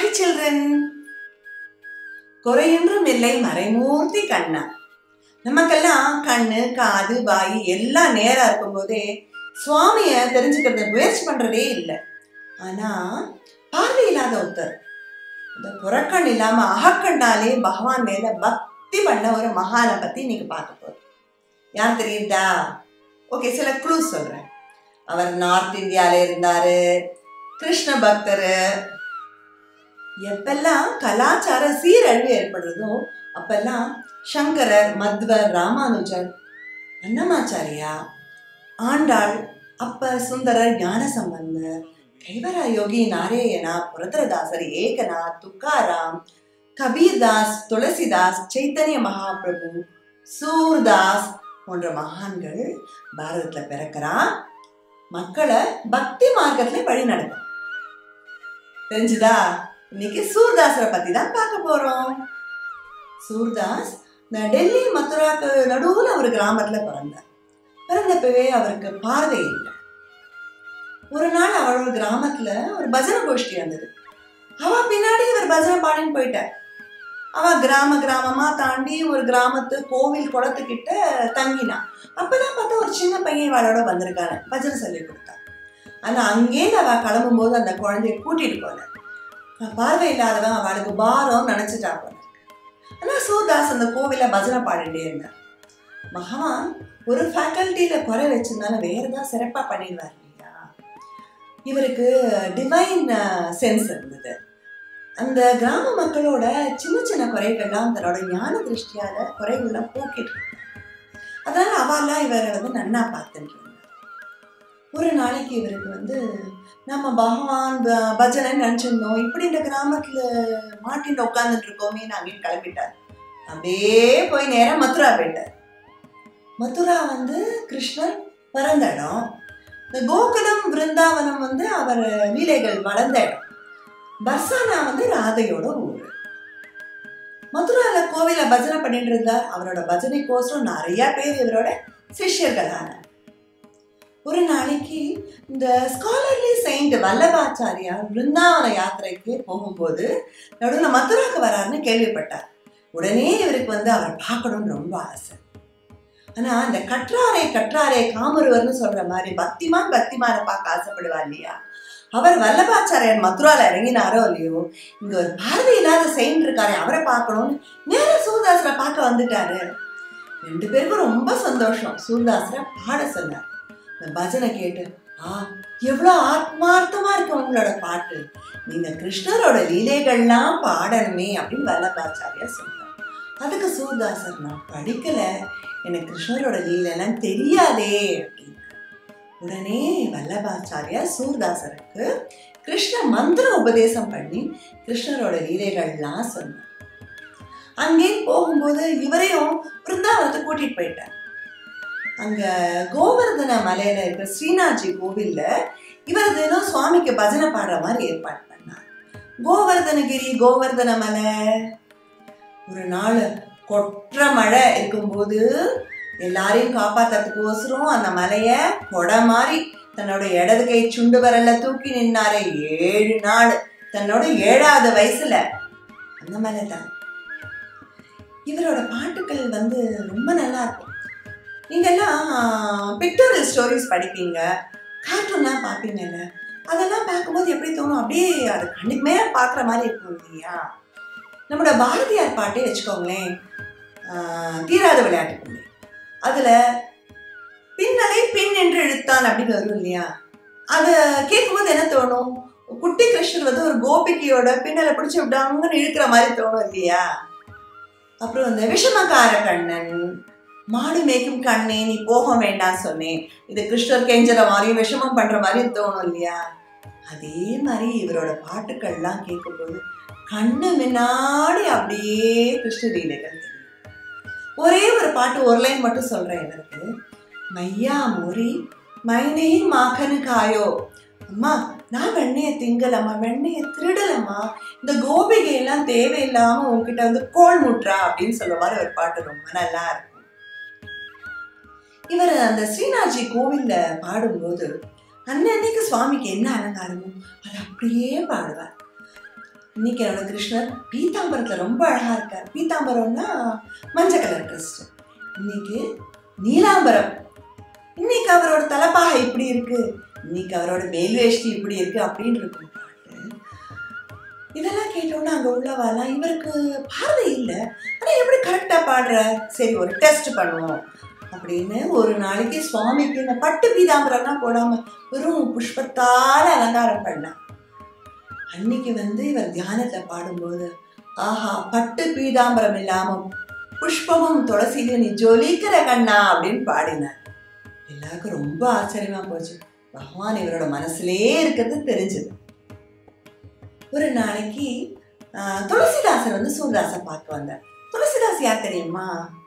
Children குறையொன்றும் இல்லை மறைமூர்த்தி கண்ணா நமக்கெல்லாம் கண்ணு காது வாய் எல்லாம் நேரா இருக்கும்போதே சுவாமிய தெரிஞ்சுக்கிறது முயற்சி பண்றதே இல்லை ஆனா பார்வை இல்லாத ஒருத்தர் இந்த புறக்கண் இல்லாம அகக்கண்ணாலே பகவான் மேல பக்தி பண்ண ஒரு மகானை பத்தி நீங்க பார்க்க போறோம் யார் தெரியுதா ஓகே சில க்ளூஸ் சொல்றேன் அவர் நார்த் இந்தியால இருந்தாரு கிருஷ்ண பக்தரு எப்பெல்லாம் கலாச்சார சீரழிவு ஏற்படுறதோ அப்பெல்லாம் சங்கரர் மத்வர் ராமானுஜர் அன்னமாச்சாரியா ஆண்டாள் அப்பர் சுந்தரர் ஞான சம்பந்தர் கைவரா யோகி நாராயணா புரதரதாசர் ஏகநாத் துக்காராம் கபீர்தாஸ் துளசிதாஸ் சைத்தன்ய மகாபிரபு சூர்தாஸ் போன்ற மகான்கள் பாரதத்துல பிறக்கிறான் மக்களை பக்தி மார்க்கத்துல வழி நடக்கும் தெரிஞ்சுதா இன்னைக்கு சூர்தாஸரை பத்தி தான் பார்க்க போறோம் சூர்தாஸ் இந்த டெல்லி மதுராக்கு நடுவுல ஒரு கிராமத்துல பிறந்தார் பிறந்தப்பவே அவருக்கு பார்வை இல்லை ஒரு நாள் அவளோட கிராமத்துல ஒரு பஜனை கோஷ்டி வந்தது அவ பின்னாடி இவர் பஜனை பாடின்னு போயிட்டார் அவ கிராம கிராமமா தாண்டி ஒரு கிராமத்து கோவில் குளத்துக்கிட்ட தங்கினான் அப்பதான் பார்த்தா ஒரு சின்ன பையன் இவளோட வந்திருக்காரு பஜனை சொல்லி கொடுத்தா ஆனா அங்கேருந்து அவ கிளம்பும் போது அந்த குழந்தைய கூட்டிட்டு போல பார்வை இல்லாதவன் அவளுக்கு பாரம் நினைச்சிட்டா போல ஆனா சூர்தாஸ் அந்த கோவில பஜனை பாடிட்டே இருந்தார் பகவான் ஒரு ஃபேக்கல்ட்டியில குறை வச்சிருந்தாலும் வேற ஏதாவது சிறப்பா பண்ணிடுவார் இல்லையா இவருக்கு டிவைன் சென்ஸ் இருந்தது அந்த கிராம மக்களோட சின்ன சின்ன குறைகள்லாம் தன்னோட ஞான திருஷ்டியால குறைகள்லாம் போக்கிட்டு இருந்தார் அதனால அவெல்லாம் இவரை வந்து நன்னா பார்த்துட்டு இருந்தார் ஒரு நாளைக்கு இவருக்கு வந்து நம்ம பகவான் ப- பஜனை நினைச்சிருந்தோம் இப்படி இந்த கிராமத்துல மாட்டின்னு உட்காந்துட்டு இருக்கோமே அங்கேயும் கிளம்பிட்டார் அப்படியே போய் நேரம் மதுரா போயிட்டார் மதுரா வந்து கிருஷ்ணர் பிறந்த இடம் இந்த கோகுலம் பிருந்தாவனம் வந்து அவர் லீலைகள் வளர்ந்த இடம் பர்சானா வந்து ராதையோட ஊர் மதுரால கோவில பஜனை பண்ணிட்டு இருந்தார் அவரோட பஜனைக்கோசரம் நிறைய பேர் இவரோட சிஷ்யர்களான ஒரு நாளைக்கு இந்த ஸ்காலர்லி செயின்ட் வல்லபாச்சாரியார் பிருந்தாவன யாத்திரைக்கு போகும்போது நடுவில் மதுராக்கு வராருன்னு கேள்விப்பட்டார் உடனே இவருக்கு வந்து அவரை பார்க்கணும்னு ரொம்ப ஆசை ஆனா அந்த கற்றாரை கற்றாரை காமருவர்னு சொல்ற மாதிரி பக்திமான் பக்திமானை பார்க்க ஆசைப்படுவா இல்லையா அவர் வல்லபாச்சாரியர் மதுரால இறங்கினாரோ இல்லையோ இங்க ஒரு பார்வை இல்லாத செயின்ட் இருக்காரு அவரை பார்க்கணும்னு நேர சூர்தாசரை பார்க்க வந்துட்டாரு ரெண்டு பேருக்கும் ரொம்ப சந்தோஷம் சூர்தாசரை பாட சொன்னார் இந்த பஜனை கேட்டு ஆ எவ்வளோ ஆத்மார்த்தமா இருக்கு உங்களோட பாட்டு நீங்க கிருஷ்ணரோட லீலைகள்லாம் பாடணுமே அப்படின்னு வல்லபாச்சாரியா சொன்னார் அதுக்கு சூர்தாசர் நான் படிக்கல எனக்கு கிருஷ்ணரோட லீலைலாம் தெரியாதே அப்படின்னு உடனே வல்லபாச்சாரியா சூர்தாசருக்கு கிருஷ்ண மந்திர உபதேசம் பண்ணி கிருஷ்ணரோட லீலைகள்லாம் சொன்னார் அங்கே போகும்போது இவரையும் பிருந்தாவனத்தை கூட்டிட்டு போயிட்டார் அங்க கோவர்தன மலையில இருக்கிற ஸ்ரீநாத்ஜி கோவில்ல இவர் தினம் சுவாமிக்கு பஜனை பாடுற மாதிரி ஏற்பாடு பண்ணார் கோவர்தனகிரி கோவர்தன மலை ஒரு நாள் கொற்ற மழை இருக்கும்போது எல்லாரையும் காப்பாத்துறதுக்கோசரம் அந்த மலைய கொடை மாதிரி தன்னோட இடது கை சுண்டு வரல தூக்கி நின்னாரு ஏழு நாள் தன்னோட ஏழாவது வயசுல அந்த மலை தான் இவரோட பாட்டுக்கள் வந்து ரொம்ப நல்லா இருக்கும் நீங்கெல்லாம் பிக்டோரியல் ஸ்டோரிஸ் படிப்பீங்க கார்ட்டூன்லாம் பார்ப்பீங்கல்ல அதெல்லாம் பார்க்கும்போது எப்படி தோணும் அப்படியே அது கண்ணுக்குமே பார்க்குற மாதிரி இருக்கும் இல்லையா நம்மளோட பாரதியார் பாட்டே வச்சுக்கோங்களேன் ஆஹ் தீராத விளையாட்டு பிள்ளை அதில் பின்னலை பின் என்று இழுத்தான் அப்படின்னு வரும் இல்லையா அதை கேட்கும்போது என்ன தோணும் குட்டி கிருஷ்ணர் வந்து ஒரு கோபிகையோட பின்னலை பிடிச்சி விட்டாங்கன்னு இழுக்கிற மாதிரி தோணும் இல்லையா அப்புறம் இந்த விஷமக்கார கண்ணன் மாடு மேய்க்கும் கண்ணே நீ போக வேண்டாம் சொன்னேன் இது கிருஷ்ணர் கெஞ்சற மாதிரியும் விஷமம் பண்ற மாதிரியும் தோணும் இல்லையா அதே மாதிரி இவரோட பாட்டுக்கள்லாம் கேட்கும்போது கண்ணு முன்னாடி அப்படியே கிருஷ்ண லீலைகள் தெரியும் ஒரே ஒரு பாட்டு ஒரு லைன் மட்டும் சொல்றேன் எனக்கு மையா மொரி மைனே மாக்கனு காயோ அம்மா நான் வெண்ணைய திங்கலம்மா வெண்ணைய திருடலம்மா இந்த கோபிகை எல்லாம் தேவையில்லாம உன்கிட்ட வந்து கோல் முட்றா அப்படின்னு சொல்ல மாதிரி ஒரு பாட்டு ரொம்ப நல்லா இருக்கும் இவர் அந்த ஸ்ரீநாத்ஜி கோவில்ல பாடும்போது அன்னன்னைக்கு சுவாமிக்கு என்ன அலங்காரமோ அதை அப்படியே பாடுவார் இன்னைக்கு என்னோட கிருஷ்ணர் பீதாம்பரத்துல ரொம்ப அழகா இருக்கார் பீதாம்பரம்னா மஞ்சள் கலர் ட்ரெஸ் இன்னைக்கு நீலாம்பரம் இன்னைக்கு அவரோட தலைப்பாக இப்படி இருக்கு இன்னைக்கு அவரோட மேல்வேஷ்டி இப்படி இருக்கு அப்படின்னு இருக்கும் பாட்டு இதெல்லாம் கேட்டோன்னா அங்க உள்ளவாலாம் இவருக்கு பார்வை இல்லை ஆனா எப்படி கரெக்டா பாடுறார் சரி ஒரு டெஸ்ட் பண்ணுவோம் அப்படின்னு ஒரு நாளைக்கு சுவாமிக்கு இந்த பட்டு பீதாம்பரம்லாம் போடாம வெறும் புஷ்பத்தால அலங்காரம் பண்ணார் அன்னைக்கு வந்து இவர் தியானத்தை பாடும்போது ஆஹா பட்டு பீதாம்பரம் இல்லாம புஷ்பமும் துளசியிலும் நீ ஜொலிக்கிற கண்ணா அப்படின்னு பாடினார் எல்லாருக்கும் ரொம்ப ஆச்சரியமா போச்சு பகவான் இவரோட மனசுலயே இருக்கிறது தெரிஞ்சது ஒரு நாளைக்கு ஆஹ், துளசிதாசர் வந்து சூர்தாசை பார்க்க வந்தார் துளசிதாஸ் யார் தெரியுமா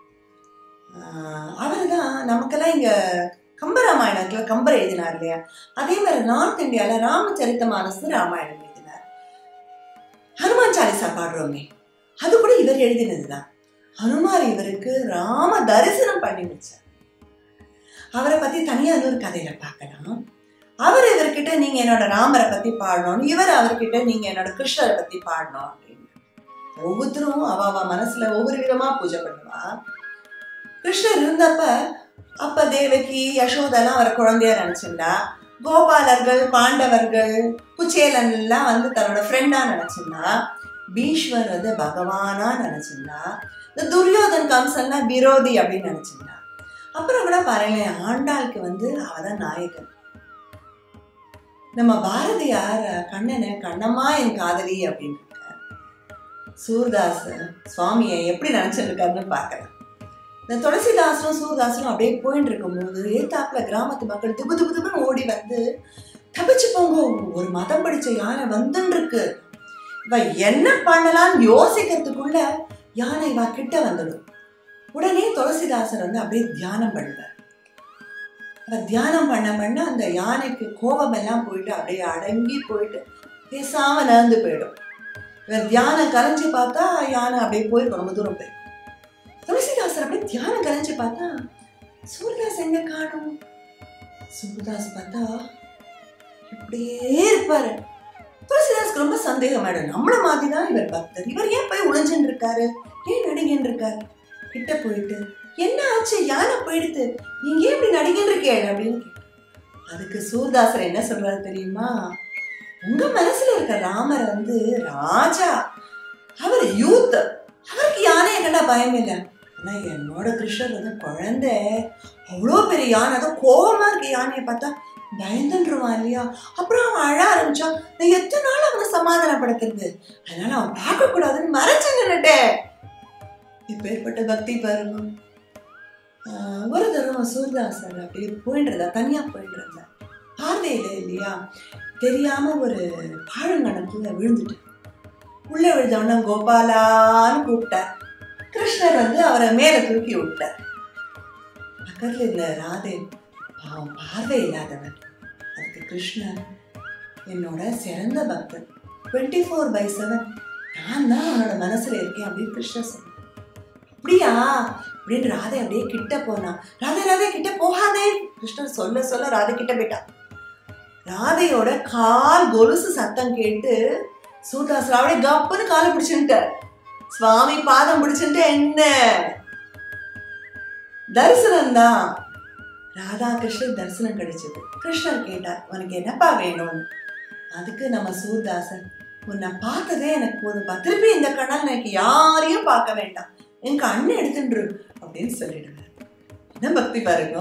அவர் தான் நமக்கெல்லாம் இங்க கம்பராமாயணத்துல கம்பர் எழுதினார் இல்லையா அதே மாதிரி நார்த் இந்தியால ராமச்சரித்த மானசு ராமாயணம் எழுதினார் ஹனுமான் சாலிசா பாடுறோமே அது கூட இவர் எழுதினதுதான் ஹனுமார் இவருக்கு ராம தரிசனம் பண்ணி வச்சார் அவரை பத்தி தனியா இன்னொரு கதையில பார்க்கலாம் அவர் இவர்கிட்ட நீங்க என்னோட ராமரை பத்தி பாடணும் இவர் அவர்கிட்ட நீங்க என்னோட கிருஷ்ணரை பத்தி பாடணும் அப்படின்னு ஒவ்வொருத்தரும் அவ அவ மனசுல ஒவ்வொரு விதமா பூஜை பண்ணுவா கிருஷ்ணர் இருந்தப்ப அப்ப தேவகி யசோதெல்லாம் அவரை குழந்தையா நினைச்சிருந்தா கோபாலர்கள் பாண்டவர்கள் குச்சேலன் எல்லாம் வந்து தன்னோட ஃப்ரெண்டா நினைச்சிருந்தா பீஷ்வர் வந்து பகவானா நினைச்சிருந்தா இந்த துரியோதன் கம்சன்லாம் விரோதி அப்படின்னு நினைச்சிருந்தா அப்புறம் கூட பாருங்களேன் ஆண்டாளுக்கு வந்து அவதான் நாயகன் நம்ம பாரதியார் கண்ணனை கண்ணம்மா என் காதலி அப்படின்னு இருக்கார் சூர்தாஸ் சுவாமியை எப்படி நினைச்சிட்டு இருக்காருன்னு பார்க்கலாம் இந்த துளசிதாசனும் சூர்தாசனும் அப்படியே போயிட்டு இருக்கும்போது ஏத்தாப்புல கிராமத்து மக்கள் திபு திபு திபுன்னு ஓடி வந்து தப்பிச்சு போங்க ஒரு மதம் படிச்ச யானை வந்துன்னு இருக்கு இவ என்ன பண்ணலாம்னு யோசிக்கிறதுக்குள்ள யானை இவ கிட்ட வந்துடும் உடனே துளசிதாசர் வந்து அப்படியே தியானம் பண்ணுவார் அவர் தியானம் பண்ண பண்ண அந்த யானைக்கு கோபம் எல்லாம் போயிட்டு அப்படியே அடங்கி போயிட்டு பேசாம நகர்ந்து போயிடும் இவர் தியானம் கலைஞ்சு பார்த்தா யானை அப்படியே போய் ரொம்ப தூரம் போய் துளசிதாசர் அப்படியே தியானம் கலைஞ்சு பார்த்தா சூர்தாஸ் எங்க காணும் சூர்தாஸ் பார்த்தா இப்படியே இருப்பாரு துளசிதாஸ்க்கு ரொம்ப சந்தேகம் ஆயிடும் நம்மள மாதிரி தான் இவர் பக்தர் இவர் ஏன் போய் உழைஞ்சுன்னு இருக்காரு ஏன் நடிகன் இருக்காரு கிட்ட போயிட்டு என்ன ஆச்சு யானை போயிடுத்து நீங்க ஏன் இப்படி நடிகன் இருக்கேன் அப்படின்னு கேட்டார். அதுக்கு சூர்தாசர் என்ன சொல்றாரு தெரியுமா உங்க மனசுல இருக்க ராமர் வந்து ராஜா அவர் யூத் அவருக்கு யானையை கண்டா பயம் இல்லை ஆனா என்னோட கிருஷ்ணர் வந்து குழந்தை அவ்வளோ பெரிய யானை அதான் கோவமா இருக்க யானையை பார்த்தா பயந்துருவான் இல்லையா அப்புறம் அவன் அழ ஆரம்பிச்சான் நான் எத்தனை நாள் அவனை சமாதானப்படுத்துறது அதனால அவன் பார்க்க கூடாதுன்னு மறைச்சு நின்னுட்டேன் இப்பேற்பட்ட பக்தி பாருங்க ஆஹ் ஒரு தடவை சூர்தாசர் அப்படி போயிட்டு இருந்தா தனியா போயிட்டு இருந்தா பார்வையில இல்லையா தெரியாம ஒரு பாழங்கணக்குள்ள விழுந்துட்டு உள்ள விழுந்தவன கோபாலான்னு கூப்பிட்டார் கிருஷ்ணர் வந்து அவரை மேல தூக்கி விட்டார் பக்கத்துல இருந்த ராதே அவன் பார்வை இல்லாதவன் அதுக்கு கிருஷ்ணர் என்னோட சிறந்த பக்தன் டுவெண்ட்டி ஃபோர் பை செவன் நான் தான் அவனோட மனசுல இருக்கேன் அப்படின்னு கிருஷ்ணர் சொன்னான் அப்படியா அப்படின்னு ராதை அப்படியே கிட்ட போனா ராதே ராதே கிட்ட போகாதே கிருஷ்ணர் சொல்ல சொல்ல ராதை கிட்ட போயிட்டா ராதையோட கால் கொலுசு சத்தம் கேட்டு சூதாசர் அப்படியே கப்புன்னு காலை பிடிச்சுட்டார் சுவாமி பாதம் பிடிச்சுட்டு என்ன தரிசனம் தான் ராதா கிருஷ்ணன் தரிசனம் கிடைச்சது கிருஷ்ணர் கேட்டார் உனக்கு என்னப்பா வேணும்னு அதுக்கு நம்ம சூர்தாசன் உன்னை பார்த்ததே எனக்கு போதும்பா திருப்பி இந்த கண்ணால் எனக்கு யாரையும் பார்க்க வேண்டாம் எனக்கு அண்ணன் எடுத்துட்டு அப்படின்னு சொல்லிடுவார் என்ன பக்தி பாருங்க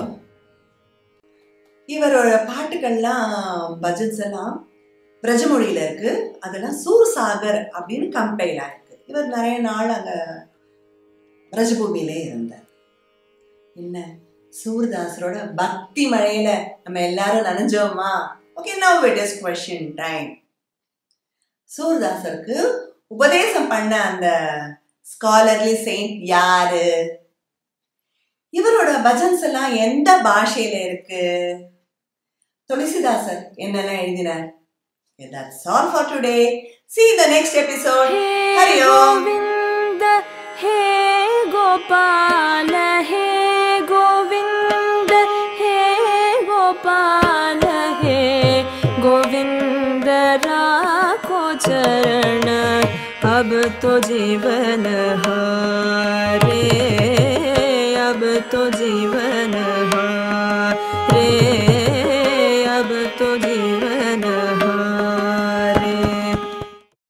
இவரோட பாட்டுகள்லாம் பஜன்ஸ் எல்லாம் பிரஜமொழியில இருக்கு அதெல்லாம் சூர்சாகர் அப்படின்னு கம்பைல் ஆயிருக்கு இவர் நிறைய நாள் அங்க பிரஜபூமியிலே இருந்தார் என்ன சூர்தாசரோட பக்தி மழையில நம்ம எல்லாரும் நனைஞ்சோமா okay now it is question time சூர்தாசருக்கு உபதேசம் பண்ண அந்த ஸ்காலர்லி செயின்ட் யாரு இவரோட பஜன்ஸ் எல்லாம் எந்த பாஷையில இருக்கு துளசிதாசர் என்னெல்லாம் எழுதினார் that's all for today see you in the next episode Hari hey Om. Govind हे गोपाल हे गोविन्द हे गोपाल हे गोविन्द राखो चरण अब तो जीवन हारे अब तो जीवन हारे अब तो जीवन